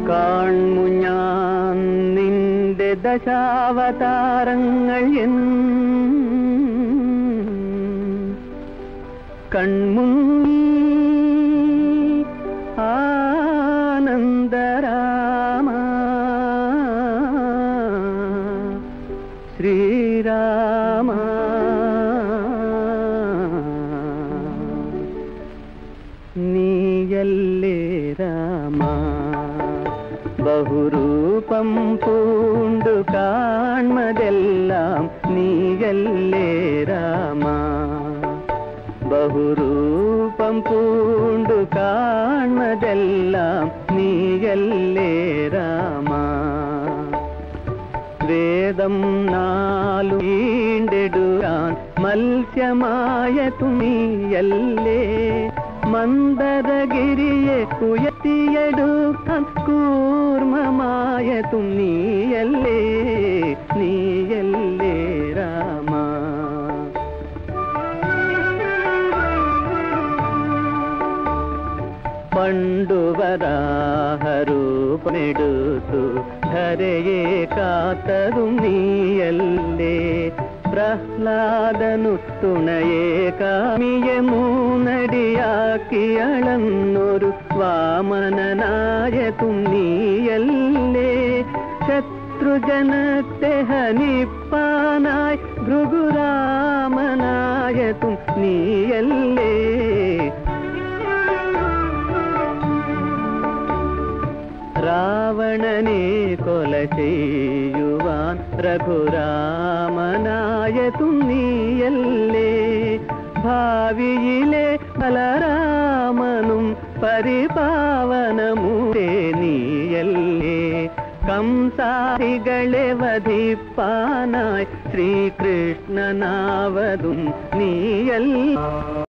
കാൺമു ഞാൻ നിന്റെ ദശാവതാരങ്ങൾ എൻ കൺമുന്നി ആനന്ദരാമ ശ്രീരാമ നീയല്ലേ രാമ ബഹുരൂപം പൂണ്ടു കാൺമതെല്ലാം നീയല്ലേ രാമ ബഹുരൂപം പൂണ്ടു കാൺമതെല്ലാം നീയല്ലേ രാമ വേദം നാലു വീണ്ടെടുക്കാൻ മത്സ്യമായ തുണിയല്ലേ മന്ദരഗിരിയെ ഉയർത്തിയെടുക്കാൻ കൂർമ്മമായ തുണിയല്ലേ നീയല്ലേ രാമ പണ്ടുവരാഹരൂപമെടുത്തു ധരയെ കാത്തതും നീയല്ലേ പ്രഹ്ലാദനു തുണയെ കാമിയെ മൂന്നടിയാക്കി അളന്നൊരു വാമനനായ തുന്നിയല്ലേ ശത്രുജനത്തെ ഹനിപ്പാനായി ഭൃഗുരാമനായ തും നീയല്ലേ രാവണനെ കൊല ചെയ്യുവാൻ രഘുരാമനായ തുന്നിയല്ലേ ഭാവിയിലെ ബലരാമനും പരിപാവനമൂരേ നീയല്ലേ കംസാരികളെ വധിപ്പാനായി ശ്രീകൃഷ്ണനാവതും നീയല്ല